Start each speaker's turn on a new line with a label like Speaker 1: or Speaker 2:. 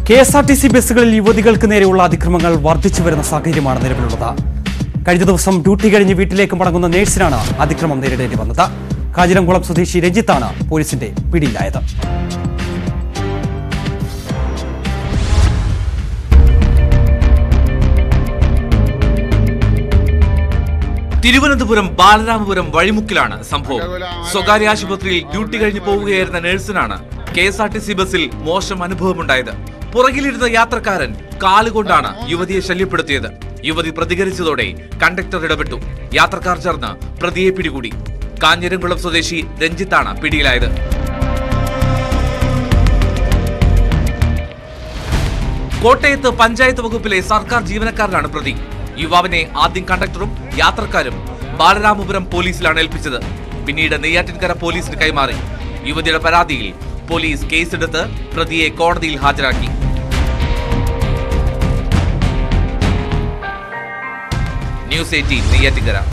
Speaker 1: K S R T C ബസ്സുകളിൽ യുവതികൾക്ക് നേരെയുള്ള അതിക്രമങ്ങൾ വർദ്ധിച്ചു വരുന്ന സാഹചര്യമാണ് നിലവിലുള്ളത് കഴിഞ്ഞ ദിവസം ഡ്യൂട്ടി കഴിഞ്ഞ് വീട്ടിലേക്ക് മടങ്ങുന്ന നേഴ്സിനാണ് അതിക്രമം നേരിടേണ്ടി വന്നത് കാഞ്ഞിരംകുളം സ്വദേശി രഞ്ജിത്താണ് പോലീസിന്റെ പിടിയിലായത്
Speaker 2: തിരുവനന്തപുരം ബാലരാമപുരം വഴിമുക്കിലാണ് സംഭവം സ്വകാര്യ ആശുപത്രിയിൽ ഡ്യൂട്ടി കഴിഞ്ഞ് പോവുകയായിരുന്ന നഴ്സിനാണ് K S R T C ബസ്സിൽ മോശം അനുഭവമുണ്ടായത് പുറകിലിരുന്ന യാത്രക്കാരൻ കാലുകൊണ്ടാണ് യുവതിയെ ശല്യപ്പെടുത്തിയത് യുവതി പ്രതികരിച്ചതോടെ കണ്ടക്ടർ ഇടപെട്ടു യാത്രക്കാർ ചേർന്ന് പ്രതിയെ പിടികൂടി കാഞ്ഞിരംകുളം സ്വദേശി രഞ്ജിത്താണ് പിടിയിലായത് കോട്ടയത്ത് പഞ്ചായത്ത് വകുപ്പിലെ സർക്കാർ ജീവനക്കാരനാണ് പ്രതി യുവാവിനെ ആദ്യം കണ്ടക്ടറും യാത്രക്കാരും ബാലരാമപുരം പോലീസിലാണ് ഏൽപ്പിച്ചത് പിന്നീട് നെയ്യാറ്റിൻകര പോലീസിന് കൈമാറി യുവതിയുടെ പരാതിയിൽ പോലീസ് കേസെടുത്ത് പ്രതിയെ കോടതിയിൽ ഹാജരാക്കി ന്യൂസ് എയ്റ്റീൻ നെയ്യാറ്റിൻകര